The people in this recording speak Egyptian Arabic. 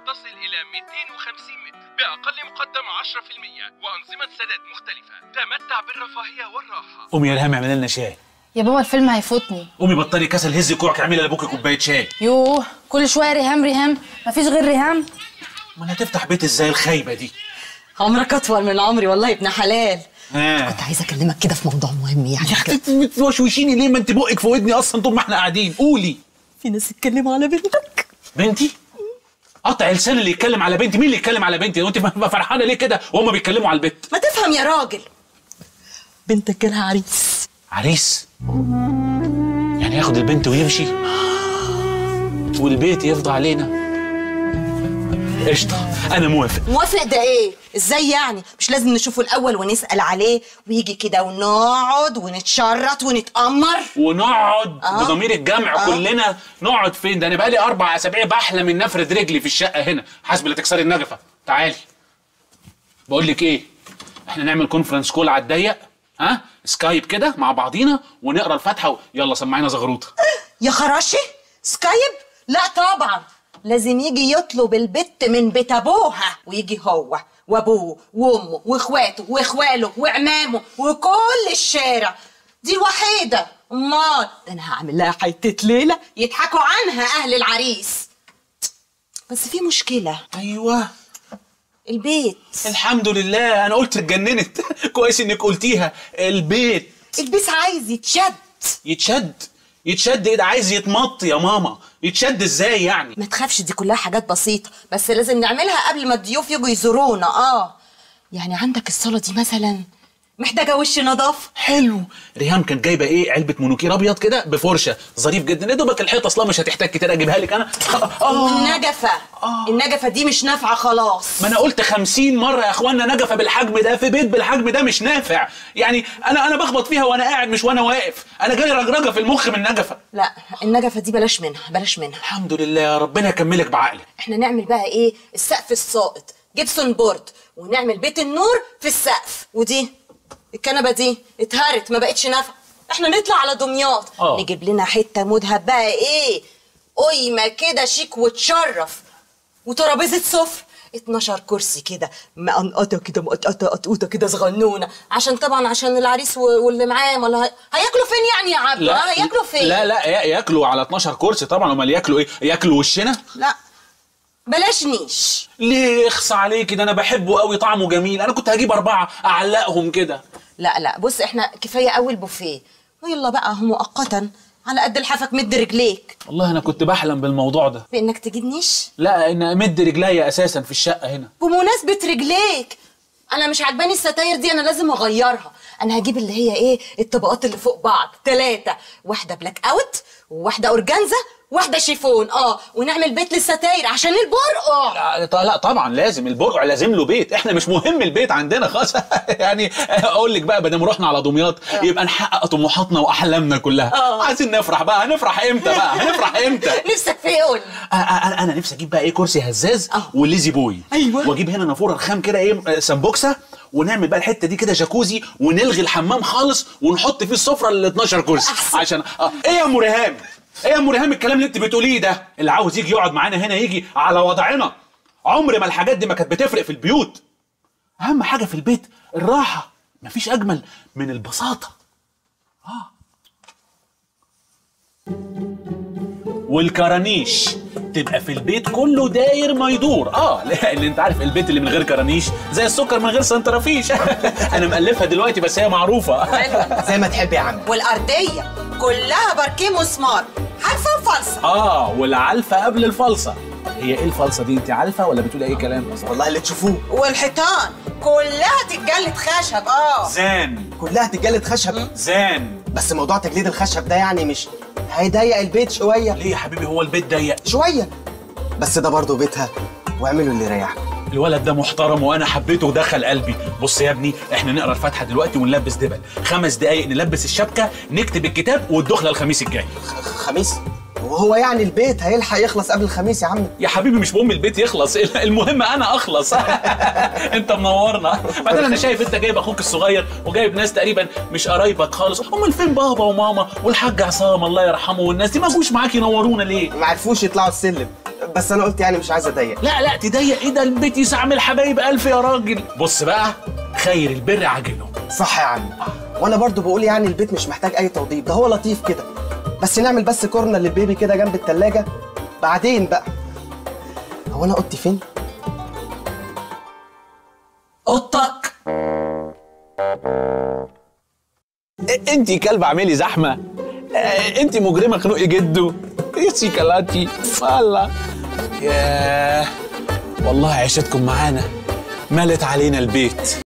تصل إلى 250 متر بأقل مقدم 10% وأنظمة سداد مختلفة تمتع بالرفاهية والراحة قومي يا ريهام اعملي لنا شاي يا بابا الفيلم هيفوتني قومي بطلي كسل هزي كوعك اعملي لابوكي كوبايه شاي يوه كل شويه ريهام ريهام مفيش غير ريهام ما انا هتفتح بيت ازاي الخايبه دي عمرك اطول من عمري والله ابن حلال ها كنت عايزه اكلمك كده في موضوع مهم يعني يا اختي بتوشوشيني ليه ما انت بقك في ودني اصلا طول ما احنا قاعدين قولي في ناس اتكلموا على بنتك بنتي قطع لسان اللي يتكلم على بنتي مين اللي يتكلم على بنتي وانت فرحانه ليه كده وهم بيتكلموا على البت ما تفهم يا راجل بنتك جالها عريس عريس يعني ياخد البنت ويمشي والبيت يفضى علينا قشطه انا موافق موافق ده ايه ازاي يعني مش لازم نشوفه الاول ونسال عليه ويجي كده ونقعد ونتشرط ونتامر ونقعد آه. بضمير الجمع آه. كلنا نقعد فين ده انا بقالي اربع اسابيع بحلم ان افرد رجلي في الشقه هنا حسب لا تكسري النجفه تعالي بقول لك ايه احنا نعمل كونفرنس كول على الضيق ها سكايب كده مع بعضينا ونقرا الفاتحه و... يلا سمعينا زغروطه يا خراشي سكايب لا طبعا لازم يجي يطلب البت من بيت ابوها ويجي هو وابوه وامه واخواته واخواله وعمامه وكل الشارع دي الوحيده امال ده انا هعمل لها حته ليله يضحكوا عنها اهل العريس بس في مشكله ايوه البيت الحمد لله انا قلت اتجننت كويس انك قلتيها البيت البيت عايز يتشد يتشد يتشد ايه ده عايز يتمط يا ماما يتشد ازاي يعني ما تخافش دي كلها حاجات بسيطة بس لازم نعملها قبل ما الضيوف يجوا يزورونا اه يعني عندك الصالة دي مثلا محتاجة وش نظافة حلو ريهام كانت جايبه ايه علبه مونوكير ابيض كده بفرشه ظريف جدا يا دوبك الحيطه اصلا مش هتحتاج كتير اجيبها لك انا اه والنجفة النجفة دي مش نافعة خلاص ما انا قلت خمسين مرة يا اخوانا نجفة بالحجم ده في بيت بالحجم ده مش نافع يعني انا انا بخبط فيها وانا قاعد مش وانا واقف انا جاي رجرجة في المخ من نجفة لا النجفة دي بلاش منها بلاش منها الحمد لله ربنا يكملك بعقلك احنا نعمل بقى ايه السقف الساقط جبسون بورد ونعمل بيت النور في السقف ودي الكنبة دي اتهرت ما بقتش نافعة احنا نطلع على دمياط آه. نجيب لنا حتة مذهب بقى ايه قيمة كده شيك وتشرف وترابيزة سفر 12 كرسي كده مقنقطة كده مقطقطة قطقوطة كده صغنونة عشان طبعا عشان العريس و- واللي معاه ولا هي... هياكلوا فين يعني يا عبد ها؟ هياكلوا فين لا لا يا- ياكلوا على 12 كرسي طبعا امال ياكلوا ايه ياكلوا وشنا لا بلاش نيش ليه اخص عليكي ده انا بحبه قوي طعمه جميل انا كنت هجيب اربعة اعلقهم كده لا لا بص احنا كفايه اول بوفيه ويلا بقى هو مؤقتا على قد لحافك مد رجليك والله انا كنت بحلم بالموضوع ده بانك تجيب نيش لا ان امد رجليا اساسا في الشقة هنا بمناسبه رجليك انا مش عجباني الستاير دي انا لازم اغيرها انا هجيب اللي هي ايه الطبقات اللي فوق بعض ثلاثه واحده بلاك اوت وواحده اورجانزا واحده شيفون اه ونعمل بيت للستاير عشان البرقع لا ط- لا طبعا لازم البرع لازم له بيت احنا مش مهم البيت عندنا خلاص يعني اقول لك بقى بدل رحنا على دمياط يبقى نحقق طموحاتنا واحلامنا كلها آه. عايزين نفرح بقى هنفرح امتى بقى هنفرح امتى نفسك في ايه قول أ- أ- انا انا نفسي اجيب بقى ايه كرسي هزاز آه. وليزي بوي أيوة. واجيب هنا نافوره رخام كده ايه آه، سمبوكسه ونعمل بقى الحته دي كده جاكوزي ونلغي الحمام خالص ونحط فيه السفره ال 12 كرسي أحسن. عشان آه. ايه يا ام ريهام ايه يا ام ريهام الكلام اللي انت بتقوليه ده اللي عاوز يجي يقعد معانا هنا يجي على وضعنا عمر ما الحاجات دي ما كانت بتفرق في البيوت اهم حاجه في البيت الراحه مفيش اجمل من البساطه والكرانيش تبقى في البيت كله داير ما يدور اه لان انت عارف البيت اللي من غير كرانيش زي السكر من غير سنترافيش انا مألفها دلوقتي بس هي معروفه زي ما تحب يا عم والارضيه كلها باركيه مسمار حرفه وفلسه اه والعلفه قبل الفلصه هي ايه الفلصه دي انت عارفه ولا بتقولي اي كلام والله اللي تشوفوه والحيطان كلها تتجلد خشب اه زان كلها تتجلد خشب زان بس موضوع تجليد الخشب ده يعني مش هيضيق البيت شويه ليه يا حبيبي هو البيت ضيق شويه بس ده برضه بيتها واعملوا اللي يريحكم الولد ده محترم وانا حبيته ودخل قلبي بص يا ابني احنا نقرا الفاتحه دلوقتي ونلبس دبل خمس دقايق نلبس الشبكه نكتب الكتاب والدخله الخميس الجاي خميس وهو يعني البيت هيلحق يخلص قبل الخميس يا عم يا حبيبي مش مهم البيت يخلص المهم انا اخلص انت منورنا بعدين انا شايف انت جايب اخوك الصغير وجايب ناس تقريبا مش قرايبك خالص امال فين بابا وماما والحاج عصام الله يرحمه والناس دي ما جوش معاك ينورونا ليه ما عرفوش يطلعوا السلم بس انا قلت يعني مش عايز اضايق لا لا تضيق ايه ده البيت يستعمل حبايب الف يا راجل بص بقى خير البر عاجله صح يا عم وانا برضو بقول يعني البيت مش محتاج اي توضيب ده هو لطيف كده بس نعمل بس كورنر للبيبي كده جنب التلاجة بعدين بقى هو انا اوضتي فين اوضتك انت كلب اعملي زحمه انت مجرمه خنوقي جدو يا سيكالاتي والله ياه والله عيشتكم معانا ملت علينا البيت